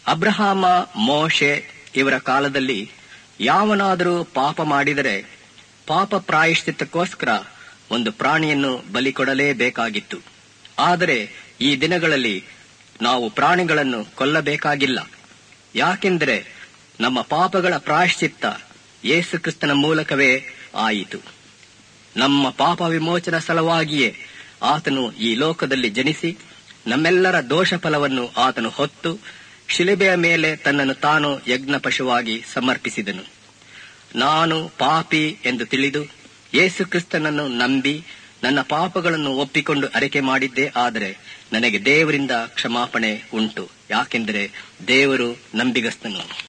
ಅಬ್ರಹಾಮ ಮೋಶೆ ಇವರ ಕಾಲದಲ್ಲಿ ಯಾವನಾದರೂ ಪಾಪ ಮಾಡಿದರೆ ಪಾಪ ಪ್ರಾಯಶ್ಚಿತ್ತಕ್ಕೋಸ್ಕರ ಒಂದು ಪ್ರಾಣಿಯನ್ನು ಬಲಿ ಕೊಡಲೇಬೇಕಾಗಿತ್ತು ಆದರೆ ಈ ದಿನಗಳಲ್ಲಿ ನಾವು ಪ್ರಾಣಿಗಳನ್ನು ಕೊಲ್ಲಬೇಕಾಗಿಲ್ಲ ಯಾಕೆಂದರೆ ನಮ್ಮ ಪಾಪಗಳ ಪ್ರಾಯಶ್ಚಿತ್ತ ಯೇಸುಕ್ರಿಸ್ತನ ಮೂಲಕವೇ ಆಯಿತು ನಮ್ಮ ಪಾಪ ವಿಮೋಚನ ಸಲುವಾಗಿಯೇ ಆತನು ಈ ಲೋಕದಲ್ಲಿ ಜನಿಸಿ ನಮ್ಮೆಲ್ಲರ ದೋಷ ಫಲವನ್ನು ಆತನು ಹೊತ್ತು ಶಿಲೆಬೆಯ ಮೇಲೆ ತನ್ನನ್ನು ತಾನು ಯಜ್ಞ ಪಶುವಾಗಿ ಸಮರ್ಪಿಸಿದನು ನಾನು ಪಾಪಿ ಎಂದು ತಿಳಿದು ಯೇಸು ಕ್ರಿಸ್ತನನ್ನು ನಂಬಿ ನನ್ನ ಪಾಪಗಳನ್ನು ಒಪ್ಪಿಕೊಂಡು ಅರಿಕೆ ಮಾಡಿದ್ದೇ ಆದರೆ ನನಗೆ ದೇವರಿಂದ ಕ್ಷಮಾಪಣೆ ಉಂಟು ಯಾಕೆಂದರೆ ದೇವರು ನಂಬಿಗಸ್ತನು